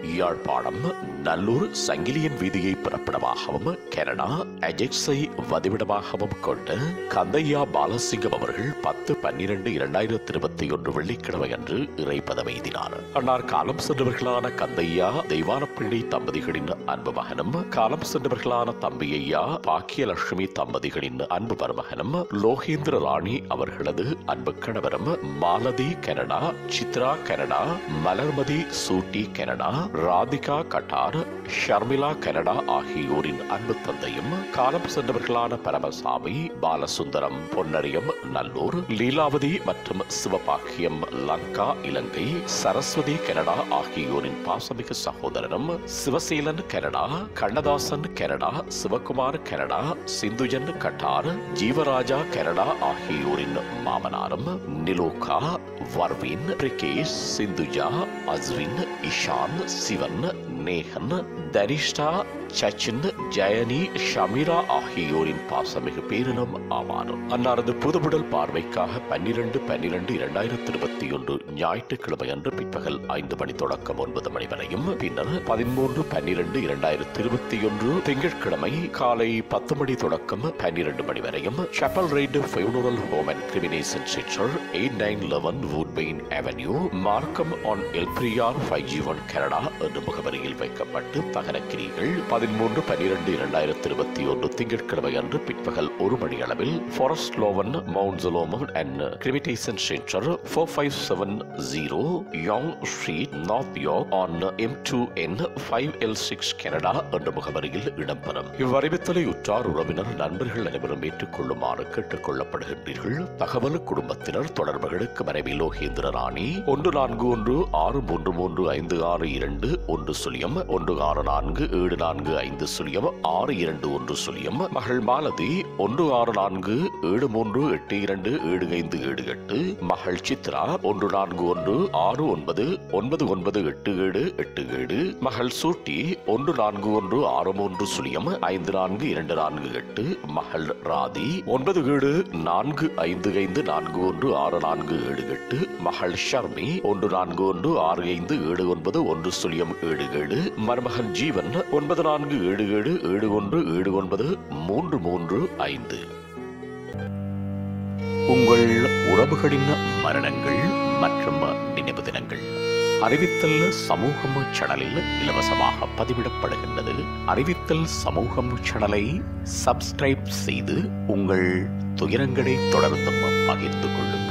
யாழ்ப்பாணம் நல்லூர் சங்கிலியன் வீதியை பிறப்பிடமாகவும் கனடா அஜெக்ஸை வதிவிடமாகவும் கொண்ட கந்தையா பாலசிங்கம் அவர்கள் பத்து பன்னிரண்டு இரண்டாயிரத்தி இருபத்தி ஒன்று வெள்ளிக்கிழமை அன்று இறைப்பதம் எய்தினார் அன்னார் காலம் சென்றவர்களான கந்தையா தெய்வானப்பிள்ளை தம்பதிகளின் அன்பு மகனும் காலம் சென்றவர்களான தம்பியையா பாக்கியலட்சுமி தம்பதிகளின் அன்பு மருமகனும் லோகேந்திர ராணி அவர்களது அன்பு கணவரும் மாலதி கனடா சித்ரா கனடா மலர்மதி சூட்டி Canada Radhika Qatar Sharmila Canada ஆகியோரின் அன்பு தந்தையும் காலம் சென்றவர்களான பரமசாமி பாலசுந்தரம் பொன்னரியம் நல்லூர் லீலாவதி மற்றும் சிவபாக்கியம் லங்கா இலங்கை சரஸ்வதி கனடா ஆகியோரின் பாசமிகு சகோதரனும் Sivaseelan Canada Kannadasan Canada Sivakumar Canada Sinthujan Qatar Jeevaraja Canada ஆகியோரின் மாமனாரும் நிலோகா வர்வீன் பிரிகேஷ் சிந்துஜா அஸ்வின் இஷான் சிவன் நேகன் தரிஷ்டா சச்சின் ஜெயனி ஷமீரா ஆகியோரின் பாசமிகு பேரினம் ஆவார் அன்னாரது புதுவுடல் பார்வைக்காக பன்னிரண்டு பன்னிரண்டு இரண்டாயிரத்தி இருபத்தி ஒன்று ஞாயிற்றுக்கிழமை அன்று பிற்பகல் ஐந்து மணி தொடக்கம் ஒன்பது மணி வரையும் பின்னர் பதிமூன்று பன்னிரண்டு இரண்டாயிரத்தி இருபத்தி ஒன்று திங்கட்கிழமை காலை பத்து மணி தொடக்கம் பன்னிரண்டு மணி வரையும் chapel ridge funeral home and cremation centre eight nine eleven Woodbine avenue Markham ON எல்பிரியார் ஃபைவ் ஜி ஒன் கனடா என்ற முகவரியில் வைக்கப்பட்டு தகனக்கிரிகள் பதிமூன்று பன்னிரண்டு இரண்டாயிரத்தி இருபத்தி ஒன்று திங்கட்கிழமை அன்று பிற்பகல் ஒரு மணி அளவில் forest lawn mausoleum and cremation centre four five seven zero Yonge street North York ON M two N five L six Canada என்ற முகவரியில் இடம்பெறும் இவ்வறிவித்தலை உற்றார் உறவினர் நண்பர்கள் அனைவரும் ஏற்றுக்கொள்ளுமாறு கேட்டுக் கொள்ளப்படுகின்றீர்கள் தகவல் குடும்பத்தினர் தொடர்புகளுக்கு மனைவி லோகேந்திர ராணி ஒன்று நான்கு ஒன்று ஆறு மூன்று மூன்று ஐந்து ஆறு இரண்டு ஒன்று சுழியம் ஒன்று ஆறு நான்கு ஏழு நான்கு ஐந்து சுழியம் ஆறு இரண்டு ஒன்று சுழியம் மகள் மாலதி ஒன்று ஆறு நான்கு ஏழு மூன்று எட்டு இரண்டு ஏழு ஐந்து ஏழு எட்டு மகள் சித்ரா ஒன்று நான்கு ஒன்று ஆறு ஒன்பது ஒன்பது ஒன்பது எட்டு ஏழு எட்டு ஏழு மகள் சூட்டி ஒன்று நான்கு ஒன்று ஆறு மூன்று சுழியம் ஐந்து நான்கு இரண்டு நான்கு எட்டு மகள் ராதி ஒன்பது ஏழு நான்கு ஐந்து ஐந்து நான்கு ஒன்று ஆறு நான்கு ஏழு எட்டு மகள் ஷர்மி ஒன்று நான்கு ஒன்று ஆறு ஐந்து ஏழு ஒன்பது ஒன்று சுழியம் ஏழு ஏழு மருமகன் ஜீவன் ஒன்பது நான்கு ஏழு ஏழு ஏழு ஒன்று ஏழு ஒன்பது மூன்று மூன்று ஐந்து உங்கள் உறவுகளின் மரணங்கள் மற்றும் நினைவு தினங்கள் அறிவித்தல் சமூகம் சேனலில் இலவசமாக பதிவிடப்படுகின்றது அறிவித்தல் சமூகம் சேனலை சப்ஸ்கிரைப் செய்து உங்கள் துயரங்களை தொடர்ந்தும் பகிர்ந்து கொள்ளுங்கள்